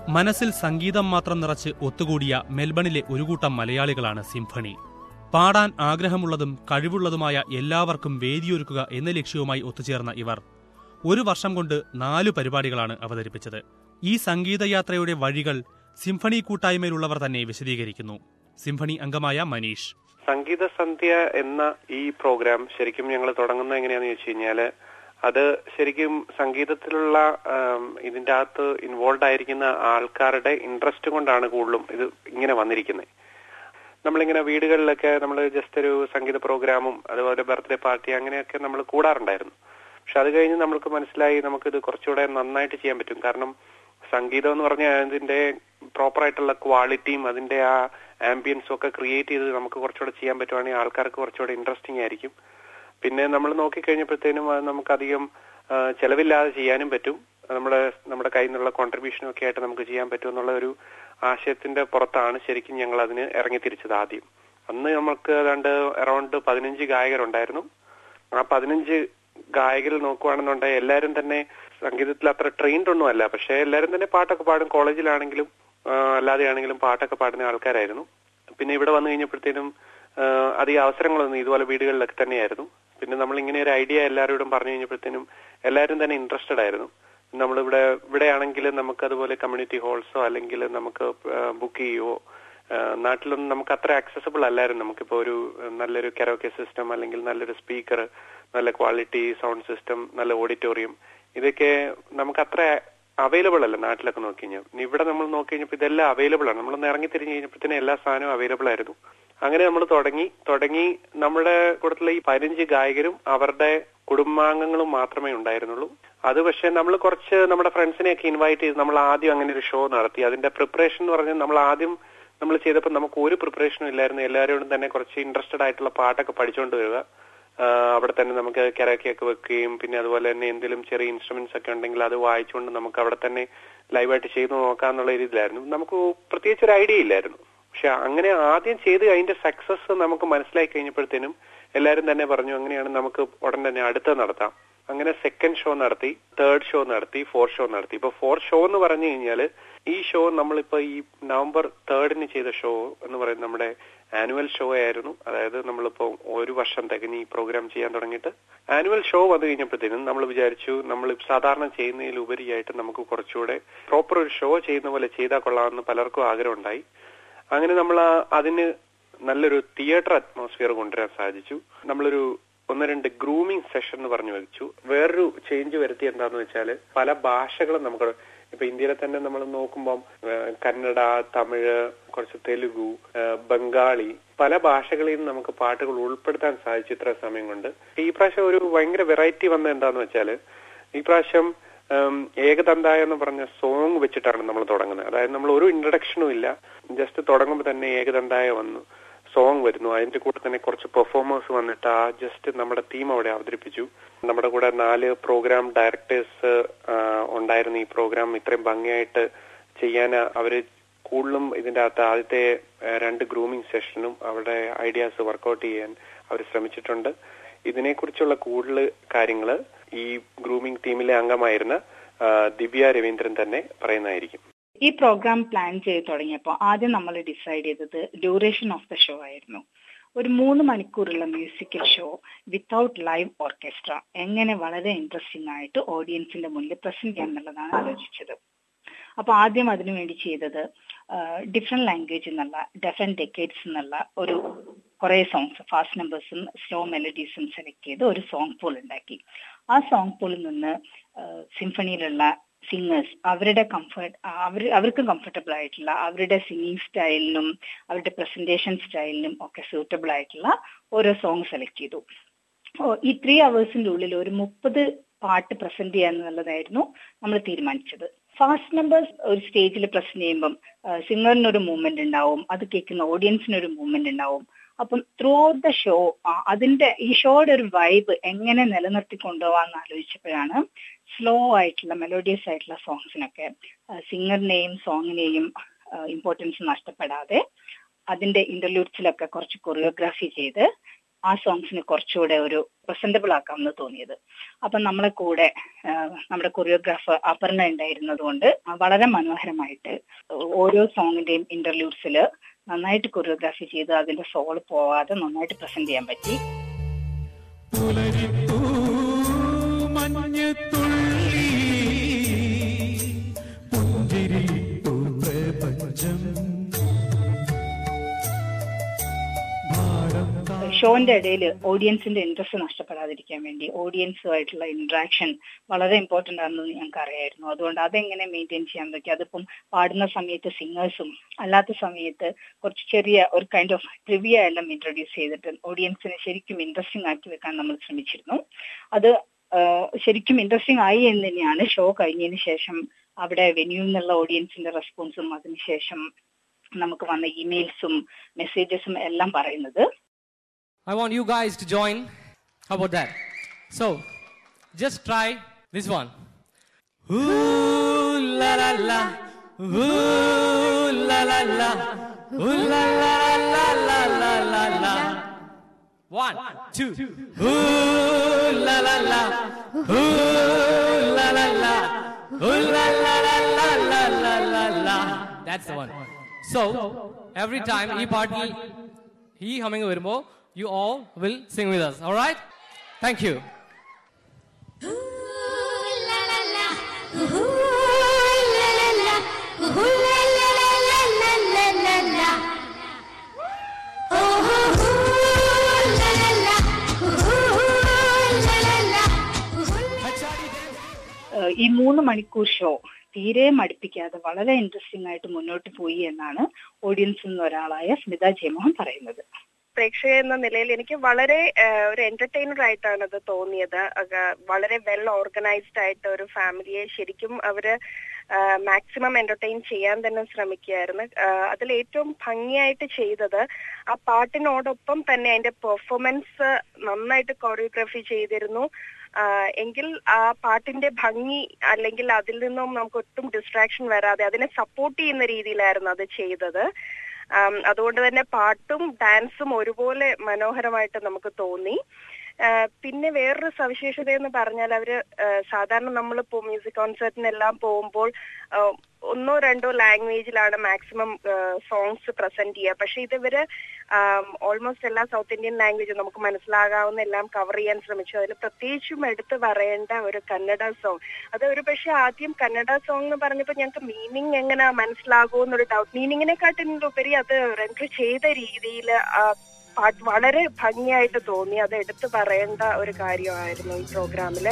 മനസ്സിൽ സംഗീതം മാത്രം നിറച്ച് ഒത്തുകൂടിയ മെൽബണിലെ ഒരു കൂട്ടം മലയാളികളാണ് സിംഫണി പാടാൻ ആഗ്രഹമുള്ളതും കഴിവുള്ളതുമായ എല്ലാവർക്കും വേദിയൊരുക്കുക എന്ന ലക്ഷ്യവുമായി ഒത്തുചേർന്ന ഇവർ ഒരു വർഷം കൊണ്ട് നാലു പരിപാടികളാണ് അവതരിപ്പിച്ചത് ഈ സംഗീതയാത്രയുടെ വഴികൾ സിംഫണി കൂട്ടായ്മയിലുള്ളവർ തന്നെ വിശദീകരിക്കുന്നു സിംഫണി അംഗമായ മനീഷ് സംഗീത സന്ധ്യ എന്ന ഈ പ്രോഗ്രാം ശരിക്കും ഞങ്ങൾ തുടങ്ങുന്നത് എങ്ങനെയാന്ന് ചോദിച്ചു കഴിഞ്ഞാല് അത് ശരിക്കും സംഗീതത്തിലുള്ള ആം, ഇതിന്റെ അകത്ത് ഇൻവോൾവ് ആയിരിക്കുന്ന ആൾക്കാരുടെ ഇൻട്രസ്റ്റ് കൊണ്ടാണ് കൂടുതലും ഇത് ഇങ്ങനെ വന്നിരിക്കുന്നത് നമ്മളിങ്ങനെ വീടുകളിലൊക്കെ നമ്മൾ ജസ്റ്റ് ഒരു സംഗീത പ്രോഗ്രാമും അതുപോലെ ബർത്ത്ഡേ പാർട്ടി അങ്ങനെയൊക്കെ നമ്മൾ കൂടാറുണ്ടായിരുന്നു പക്ഷെ അത് കഴിഞ്ഞ് നമ്മൾക്ക് മനസ്സിലായി നമുക്കിത് കുറച്ചുകൂടെ നന്നായിട്ട് ചെയ്യാൻ പറ്റും കാരണം സംഗീതം എന്ന് പറഞ്ഞാൽ അതിന്റെ പ്രോപ്പർ ആയിട്ടുള്ള ക്വാളിറ്റിയും അതിന്റെ ആ ആംബിയൻസും ഒക്കെ ക്രിയേറ്റ് ചെയ്ത് നമുക്ക് കുറച്ചുകൂടെ ചെയ്യാൻ പറ്റുവാണെങ്കിൽ ആൾക്കാർക്ക് കുറച്ചുകൂടെ ഇൻട്രസ്റ്റിംഗ് ആയിരിക്കും പിന്നെ നമ്മൾ നോക്കിക്കഴിഞ്ഞപ്പോഴത്തേനും അത് നമുക്കധികം ആ, ചെലവില്ലാതെ ചെയ്യാനും പറ്റും നമ്മുടെ നമ്മുടെ കയ്യിൽ നിന്നുള്ള കോൺട്രിബ്യൂഷനും ഒക്കെ ആയിട്ട് നമുക്ക് ചെയ്യാൻ പറ്റും എന്നുള്ള ഒരു ആശയത്തിന്റെ പുറത്താണ് ശരിക്കും ഞങ്ങൾ അതിന് ഇറങ്ങി തിരിച്ചത് ആദ്യം അന്ന് നമുക്ക് ഏതാണ്ട് അറൌണ്ട് പതിനഞ്ച് ഗായകരുണ്ടായിരുന്നു ആ പതിനഞ്ച് ഗായകരിൽ നോക്കുവാണെന്നുണ്ടെങ്കിൽ എല്ലാവരും തന്നെ സംഗീതത്തിൽ അത്ര ട്രെയിൻഡ് ഒന്നും അല്ല പക്ഷെ എല്ലാവരും തന്നെ പാട്ടൊക്കെ പാടും കോളേജിലാണെങ്കിലും ആ, അല്ലാതെയാണെങ്കിലും പാട്ടൊക്കെ പാടുന്ന ആൾക്കാരായിരുന്നു പിന്നെ ഇവിടെ വന്നു കഴിഞ്ഞപ്പോഴത്തേനും ആ, അധികം അവസരങ്ങളൊന്നും ഇതുപോലെ വീടുകളിലൊക്കെ തന്നെയായിരുന്നു പിന്നെ നമ്മൾ ഇങ്ങനെ ഒരു ഐഡിയ എല്ലാവരോടും പറഞ്ഞു കഴിഞ്ഞപ്പോഴത്തേനും എല്ലാവരും തന്നെ ഇൻട്രസ്റ്റഡ് ആയിരുന്നു നമ്മളിവിടെ ഇവിടെയാണെങ്കിൽ നമുക്ക് അതുപോലെ കമ്മ്യൂണിറ്റി ഹാൾസോ അല്ലെങ്കിൽ നമുക്ക് ബുക്ക് ചെയ്യുവോ ആ, നാട്ടിലൊന്നും നമുക്ക് അത്ര ആക്സസബിൾ അല്ലായിരുന്നു നമുക്കിപ്പോ ഒരു ആ, നല്ലൊരു കരോക്കെ സിസ്റ്റം അല്ലെങ്കിൽ നല്ലൊരു സ്പീക്കർ നല്ല ക്വാളിറ്റി സൗണ്ട് സിസ്റ്റം നല്ല ഓഡിറ്റോറിയം ഇതൊക്കെ നമുക്ക് അത്ര അവൈലബിൾ അല്ല നാട്ടിലൊക്കെ നോക്കി കഴിഞ്ഞാൽ ഇനി ഇവിടെ നമ്മൾ നോക്കി കഴിഞ്ഞപ്പോൾ ഇതെല്ലാം അവൈലബിൾ ആണ് നമ്മളൊന്ന് ഇറങ്ങി തിരിഞ്ഞ് കഴിഞ്ഞപ്പോഴത്തേനും എല്ലാ സാധനവും അവൈലബിൾ ആയിരുന്നു അങ്ങനെ നമ്മൾ തുടങ്ങി തുടങ്ങി നമ്മുടെ കൂട്ടത്തിലെ ഈ പതിനഞ്ച് ഗായകരും അവരുടെ കുടുംബാംഗങ്ങളും മാത്രമേ ഉണ്ടായിരുന്നുള്ളൂ അത് പക്ഷേ നമ്മൾ കുറച്ച് നമ്മുടെ ഫ്രണ്ട്സിനെയൊക്കെ ഇൻവൈറ്റ് ചെയ്ത് നമ്മൾ ആദ്യം അങ്ങനെ ഒരു ഷോ നടത്തി അതിന്റെ പ്രിപ്പറേഷൻ എന്ന് പറഞ്ഞാൽ നമ്മൾ ആദ്യം നമ്മൾ ചെയ്തപ്പോൾ നമുക്ക് ഒരു പ്രിപ്പറേഷനും ഇല്ലായിരുന്നു എല്ലാവരോടും തന്നെ കുറച്ച് ഇൻട്രസ്റ്റഡ് ആയിട്ടുള്ള പാട്ടൊക്കെ പഠിച്ചുകൊണ്ട് വരിക ആഹ് അവിടെ തന്നെ നമുക്ക് കരാക്കിയൊക്കെ വെക്കുകയും പിന്നെ അതുപോലെ തന്നെ എന്തെങ്കിലും ചെറിയ ഇൻസ്ട്രുമെന്റ്സ് ഒക്കെ ഉണ്ടെങ്കിൽ അത് വായിച്ചുകൊണ്ട് നമുക്ക് അവിടെ തന്നെ ലൈവായിട്ട് ചെയ്തു നോക്കാന്നുള്ള രീതിയിലായിരുന്നു നമുക്ക് പ്രത്യേകിച്ച് ഒരു ഐഡിയ ഇല്ലായിരുന്നു പക്ഷെ അങ്ങനെ ആദ്യം ചെയ്ത് അതിന്റെ സക്സസ് നമുക്ക് മനസ്സിലായി കഴിഞ്ഞപ്പോഴത്തേനും എല്ലാവരും തന്നെ പറഞ്ഞു അങ്ങനെയാണ് നമുക്ക് ഉടൻ തന്നെ അടുത്ത നടത്താം അങ്ങനെ സെക്കൻഡ് ഷോ നടത്തി തേർഡ് ഷോ നടത്തി ഫോർത്ത് ഷോ നടത്തി ഇപ്പൊ ഫോർത്ത് ഷോ എന്ന് പറഞ്ഞു കഴിഞ്ഞാൽ ഈ ഷോ നമ്മളിപ്പോ ഈ നവംബർ തേർഡിന് ചെയ്ത ഷോ എന്ന് പറയുന്നത് നമ്മുടെ ആനുവൽ ഷോ ആയിരുന്നു അതായത് നമ്മളിപ്പോ ഒരു വർഷം തികഞ്ഞ് ഈ പ്രോഗ്രാം ചെയ്യാൻ തുടങ്ങിയിട്ട് ആനുവൽ ഷോ വന്നു കഴിഞ്ഞപ്പോഴത്തേനും നമ്മൾ വിചാരിച്ചു നമ്മൾ സാധാരണ ചെയ്യുന്നതിലുപരിയായിട്ട് നമുക്ക് കുറച്ചുകൂടെ പ്രോപ്പർ ഒരു ഷോ ചെയ്യുന്ന പോലെ ചെയ്താൽ കൊള്ളാമെന്ന് പലർക്കും ആഗ്രഹം ഉണ്ടായി അങ്ങനെ നമ്മൾ ആ- അതിന് നല്ലൊരു തിയേറ്റർ അറ്റ്മോസ്ഫിയർ കൊണ്ടുവരാൻ സാധിച്ചു നമ്മളൊരു ഒന്ന് രണ്ട് ഗ്രൂമിംഗ് സെഷൻ എന്ന് പറഞ്ഞു വെച്ചു വേറൊരു ചേഞ്ച് വരുത്തി എന്താന്ന് വെച്ചാൽ പല ഭാഷകളും നമുക്ക് ഇപ്പൊ ഇന്ത്യയിലെ തന്നെ നമ്മൾ നോക്കുമ്പോൾ കന്നഡ തമിഴ് കുറച്ച് തെലുഗു ആ, ബംഗാളി പല ഭാഷകളിൽ നിന്ന് നമുക്ക് പാട്ടുകൾ ഉൾപ്പെടുത്താൻ സാധിച്ചു ഇത്ര സമയം കൊണ്ട് ഈ പ്രാവശ്യം ഒരു ഭയങ്കര വെറൈറ്റി വന്നത് എന്താന്ന് വെച്ചാല് ഈ പ്രാവശ്യം ഉം, ഏകതന്തായ എന്ന് പറഞ്ഞ സോങ് വെച്ചിട്ടാണ് നമ്മൾ തുടങ്ങുന്നത് അതായത് നമ്മൾ ഒരു ഇൻട്രഡക്ഷനും ഇല്ല ജസ്റ്റ് തുടങ്ങുമ്പോൾ തന്നെ ഏകതന്തായ വന്നു സോങ് വരുന്നു അതിന്റെ കൂടെ തന്നെ കുറച്ച് പെർഫോമേഴ്സ് വന്നിട്ട് ആ ജസ്റ്റ് നമ്മുടെ തീം അവിടെ അവതരിപ്പിച്ചു നമ്മുടെ കൂടെ നാല് പ്രോഗ്രാം ഡയറക്ടേഴ്സ് ഉണ്ടായിരുന്നു ഈ പ്രോഗ്രാം ഇത്രയും ഭംഗിയായിട്ട് ചെയ്യാൻ അവര് കൂടുതലും ഇതിന്റെ അകത്ത് ആദ്യത്തെ ആ, രണ്ട് ഗ്രൂമിംഗ് സെഷനും അവരുടെ ഐഡിയാസ് വർക്കൗട്ട് ചെയ്യാൻ അവർ ശ്രമിച്ചിട്ടുണ്ട് ഇതിനെക്കുറിച്ചുള്ള കൂടുതൽ കാര്യങ്ങൾ ഈ ഗ്രൂമിംഗ് ടീമിലെ അംഗമായിരുന്ന ആ, ദിവ്യ രവീന്ദ്രൻ തന്നെ പറയുന്നതായിരിക്കും ഈ പ്രോഗ്രാം പ്ലാൻ ചെയ്ത് തുടങ്ങിയപ്പോൾ ആദ്യം നമ്മൾ ഡിസൈഡ് ചെയ്തത് ഡ്യൂറേഷൻ ഓഫ് ദ ഷോ ആയിരുന്നു ഒരു മൂന്ന് മണിക്കൂറുള്ള musical show without live orchestra എങ്ങനെ വളരെ ഇൻട്രസ്റ്റിംഗ് ആയിട്ട് ഓഡിയൻസിന്റെ മുന്നിൽ പ്രസന്റ് ചെയ്യാം എന്നുള്ളതാണ് ആലോചിച്ചത് അപ്പൊ ആദ്യം അതിനു വേണ്ടി ചെയ്തത് ഡിഫറെന്റ് ലാംഗ്വേജ് എന്നുള്ള ഡിഫറെന്റ് ഡെക്കേഡ്സ് എന്നുള്ള ഒരു കുറെ സോങ്സ് ഫാസ്റ്റ് നമ്പേഴ്സും സ്ലോ മെലഡീസും സെലക്ട് ചെയ്ത് ഒരു സോങ് പൂൾ ഉണ്ടാക്കി ആ സോങ് പൂളിൽ നിന്ന് സിംഫണിയിലുള്ള സിംഗേഴ്സ് അവരുടെ കംഫർട്ട് അവർ അവർക്ക് കംഫർട്ടബിൾ ആയിട്ടുള്ള അവരുടെ സിംഗിങ് സ്റ്റൈലിനും അവരുടെ പ്രസന്റേഷൻ സ്റ്റൈലിനും ഒക്കെ സൂട്ടബിൾ ആയിട്ടുള്ള ഓരോ സോങ് സെലക്ട് ചെയ്തു ഓ, ഈ ത്രീ അവേഴ്സിന്റെ ഉള്ളിൽ ഒരു മുപ്പത് പാട്ട് പ്രസന്റ് ചെയ്യാന്നുള്ളതായിരുന്നു നമ്മൾ തീരുമാനിച്ചത് ഫാസ്റ്റ് നമ്പേഴ്സ് ഒരു സ്റ്റേജിൽ പ്രസന്റ് ചെയ്യുമ്പം സിംഗറിന് ഒരു മൂവ്മെന്റ് ഉണ്ടാവും അത് കേൾക്കുന്ന ഓഡിയൻസിന് ഒരു മൂവ്മെന്റ് ഉണ്ടാവും അപ്പം ത്രൂ ഔട്ട് ദ ഷോ അതിന്റെ ഈ ഷോയുടെ ഒരു വൈബ് എങ്ങനെ നിലനിർത്തി കൊണ്ടുപോകാന്ന് ആലോചിച്ചപ്പോഴാണ് സ്ലോ ആയിട്ടുള്ള മെലോഡിയസ് ആയിട്ടുള്ള സോങ്സിനൊക്കെ സിംഗറിനെയും സോങ്ങിനെയും ഇമ്പോർട്ടൻസ് നഷ്ടപ്പെടാതെ അതിന്റെ ഇന്റർലൂഡ്സിലൊക്കെ കുറച്ച് കൊറിയോഗ്രാഫി ചെയ്ത് ആ സോങ്സിന് കുറച്ചുകൂടെ ഒരു പ്രസന്റബിൾ ആക്കാമെന്ന് തോന്നിയത് അപ്പൊ നമ്മളെ കൂടെ ആ, നമ്മുടെ കൊറിയോഗ്രാഫർ അപർണ ഉണ്ടായിരുന്നത് കൊണ്ട് വളരെ മനോഹരമായിട്ട് ഓരോ സോങ്ങിന്റെയും ഇന്റർലൂഡ്സിൽ നന്നായിട്ട് കൊറിയോഗ്രാഫി ചെയ്ത് അതിന്റെ സോൾ പോവാതെ നന്നായിട്ട് പ്രസന്റ് ചെയ്യാൻ പറ്റി പുലരിപ്പൂ മഞ്ഞത്തുള്ളി പുഞ്ചിരിപ്പൂ പ്രപഞ്ചം ഭാരം ഷോന്റെ ഇടയിൽ ഓഡിയൻസിന്റെ ഇൻട്രസ്റ്റ് നഷ്ടപ്പെടാതിരിക്കാൻ വേണ്ടി ഓഡിയൻസുമായിട്ടുള്ള ഇന്ററാക്ഷൻ വളരെ ഇമ്പോർട്ടന്റ് ആണെന്ന് ഞങ്ങൾക്ക് അറിയായിരുന്നു അതുകൊണ്ട് അതെങ്ങനെ മെയിൻറ്റെയിൻ ചെയ്യാൻ പറ്റും അതിപ്പം പാടുന്ന സമയത്ത് സിംഗേഴ്സും അല്ലാത്ത സമയത്ത് കുറച്ച് ചെറിയ ഒരു കൈൻഡ് ഓഫ് ട്രിവിയ എല്ലാം ഇൻട്രൊഡ്യൂസ് ചെയ്തിട്ട് ഓഡിയൻസിനെ ശരിക്കും ഇൻട്രസ്റ്റിംഗ് ആക്കി വെക്കാൻ നമ്മൾ ശ്രമിച്ചിരുന്നു അത് ആ, ശരിക്കും ഇൻട്രസ്റ്റിംഗ് ആയി എന്ന് തന്നെയാണ് ഷോ കഴിഞ്ഞതിന് ശേഷം അവിടെ വെന്യൂവിൽ നിന്നുള്ള ഓഡിയൻസിന്റെ റെസ്പോൺസും അതിനുശേഷം നമുക്ക് വന്ന ഇമെയിൽസും മെസ്സേജസും എല്ലാം പറയുന്നത് I want you guys to join. How about that? So, just try this one. Ooh la la la. Ooh la la la. Ooh la la la la la la la. One, two. Ooh la la la. Ooh la la la. Ooh la la la la la la la la. That's the one. So, every time ഈ പാട്ടിൽ ഈ humming വരുമ്പോൾ you all will sing with us. All right? Thank you. ഏഹ് ഈ മൂന്ന് മണിക്കൂർ show തീരെ മടുപ്പിക്കാതെ വളരെ interesting ആയിട്ട് മുന്നോട്ട് പോയി എന്നാണ് ഓഡിയൻസിൽ നിന്ന് ഒരാളായ സ്മിത ജയമോഹൻ പറയുന്നത് പ്രേക്ഷക എന്ന നിലയിൽ എനിക്ക് വളരെ ഏഹ്, ഒരു എന്റർടൈനർ ആയിട്ടാണ് അത് തോന്നിയത് അക, വളരെ വെൽ ഓർഗനൈസ്ഡ് ആയിട്ട് ഒരു ഫാമിലിയെ ശരിക്കും അവര് മാക്സിമം എന്റർടൈൻ ചെയ്യാൻ തന്നെ ശ്രമിക്കുകയായിരുന്നു ഏഹ്, അതിൽ ഏറ്റവും ഭംഗിയായിട്ട് ചെയ്തത് ആ പാട്ടിനോടൊപ്പം തന്നെ അതിന്റെ പെർഫോമൻസ് നന്നായിട്ട് കൊറിയോഗ്രാഫി ചെയ്തിരുന്നു ആഹ് എങ്കിൽ ആ പാട്ടിന്റെ ഭംഗി അല്ലെങ്കിൽ അതിൽ നിന്നും നമുക്ക് ഒട്ടും ഡിസ്ട്രാക്ഷൻ വരാതെ അതിനെ സപ്പോർട്ട് ചെയ്യുന്ന രീതിയിലായിരുന്നു അത് ചെയ്തത് ആം, അതുകൊണ്ട് തന്നെ പാട്ടും ഡാൻസും ഒരുപോലെ മനോഹരമായിട്ട് നമുക്ക് തോന്നി ആ, പിന്നെ വേറൊരു സവിശേഷത എന്ന് പറഞ്ഞാൽ അവര് ആ, സാധാരണ നമ്മൾ മ്യൂസിക് കോൺസേർട്ടിനെല്ലാം പോകുമ്പോൾ ആ, ഒന്നോ രണ്ടോ ലാംഗ്വേജിലാണ് മാക്സിമം സോങ്സ് പ്രസന്റ് ചെയ്യുക പക്ഷെ ഇതിവര് ഓൾമോസ്റ്റ് എല്ലാ സൗത്ത് ഇന്ത്യൻ ലാംഗ്വേജും നമുക്ക് മനസ്സിലാകാവുന്ന എല്ലാം കവർ ചെയ്യാൻ ശ്രമിച്ചു അതിൽ പ്രത്യേകിച്ചും എടുത്തു പറയേണ്ട ഒരു കന്നഡ സോങ് അത് ഒരു പക്ഷെ ആദ്യം കന്നഡ സോങ് എന്ന് പറഞ്ഞപ്പോൾ ഞങ്ങൾക്ക് മീനിങ് എങ്ങനെ മനസ്സിലാകുമോ എന്നൊരു ഡൗട്ട് മീനിങ്ങിനെക്കാട്ടിലുപരി അത് റെൻഡർ ചെയ്ത രീതിയിൽ പാട്ട് വളരെ ഭംഗിയായിട്ട് തോന്നി അത് എടുത്തു പറയേണ്ട ഒരു കാര്യമായിരുന്നു ഈ പ്രോഗ്രാമിലെ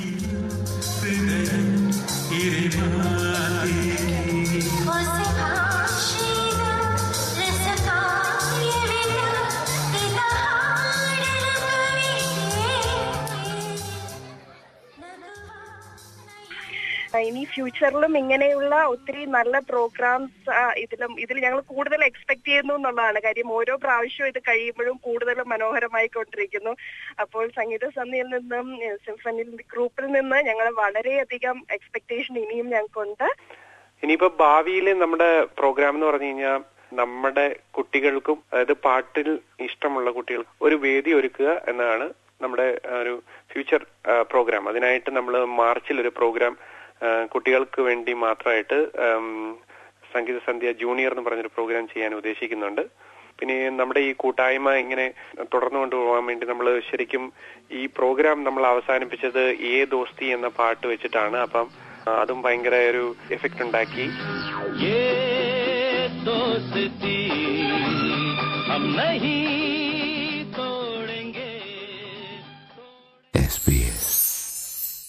ഇനി ഫ്യൂച്ചറിലും ഇങ്ങനെയുള്ള ഒത്തിരി നല്ല പ്രോഗ്രാംസ് ഇതിലും ഇതിൽ ഞങ്ങൾ കൂടുതൽ എക്സ്പെക്ട് ചെയ്യുന്നു എന്നുള്ളതാണ് കാര്യം ഓരോ പ്രാവശ്യവും ഇത് കഴിയുമ്പോഴും കൂടുതൽ മനോഹരമായി കൊണ്ടിരിക്കുന്നു അപ്പോൾ സംഗീത സന്ധ്യയിൽ നിന്നും സിംഫണി ഗ്രൂപ്പിൽ നിന്ന് ഞങ്ങൾ വളരെയധികം എക്സ്പെക്ടേഷൻ ഇനിയും ഞങ്ങൾക്കുണ്ട് ഇനിയിപ്പോ ഭാവിയിൽ നമ്മുടെ പ്രോഗ്രാം എന്ന് പറഞ്ഞു കഴിഞ്ഞാൽ നമ്മുടെ കുട്ടികൾക്കും അതായത് പാട്ടിൽ ഇഷ്ടമുള്ള കുട്ടികൾക്ക് ഒരു വേദി ഒരുക്കുക എന്നതാണ് നമ്മുടെ ആ, ഒരു ഫ്യൂച്ചർ പ്രോഗ്രാം അതിനായിട്ട് നമ്മൾ മാർച്ചിൽ ഒരു പ്രോഗ്രാം കുട്ടികൾക്ക് വേണ്ടി മാത്രമായിട്ട് ആം, സംഗീത സന്ധ്യ ജൂനിയർ എന്ന് പറഞ്ഞൊരു പ്രോഗ്രാം ചെയ്യാൻ ഉദ്ദേശിക്കുന്നുണ്ട് പിന്നെ നമ്മുടെ ഈ കൂട്ടായ്മ ഇങ്ങനെ തുടർന്നു കൊണ്ടുപോകാൻ വേണ്ടി നമ്മൾ ശരിക്കും ഈ പ്രോഗ്രാം നമ്മൾ അവസാനിപ്പിച്ചത് ഏ ദോസ്തി എന്ന പാട്ട് വെച്ചിട്ടാണ് അപ്പം ആ, അതും ഭയങ്കര ഒരു എഫക്റ്റ് ഉണ്ടാക്കി ये दोस्ती हम नहीं तोड़ेंगे SBS